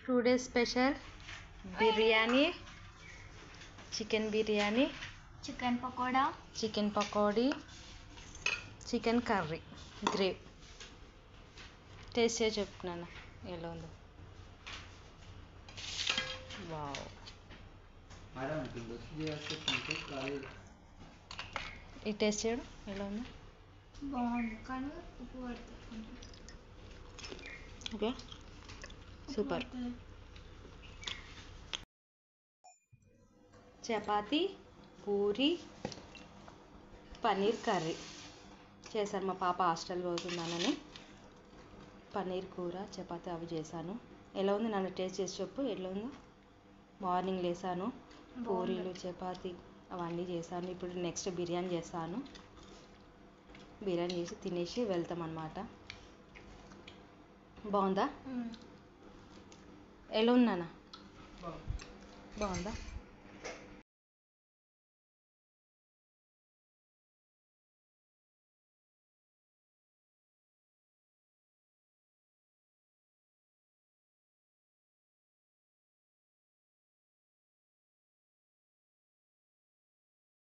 today special biryani chicken biryani chicken pakoda chicken pakodi chicken curry gravy taste చేసి చెప్తున్నాను ఎలా ఉందో వావ్ మేడం ఇప్పుడు వచ్చి చేస్తే కొంచెం ఖాళీ ఈ టేస్ట్ చేయడం ఎలా ఉందో బాగుంది కానీ ఉప్పు పడుతుంది okay super chapati puri paneer curry చేశాను మా పాప హాస్టల్ పోతున్నానని పన్నీర్ కూర చపాతి అవి చేశాను ఎలా ఉంది నన్ను టేస్ట్ చేసి చెప్పు ఎట్లా ఉందో మార్నింగ్ లేసాను పూరీలు చపాతి అవన్నీ చేశాను ఇప్పుడు నెక్స్ట్ బిర్యానీ చేస్తాను బిర్యానీ చేసి తినేసి వెళ్తాం అన్నమాట బాగుందా ఎలా ఉందన్నా బాగుందా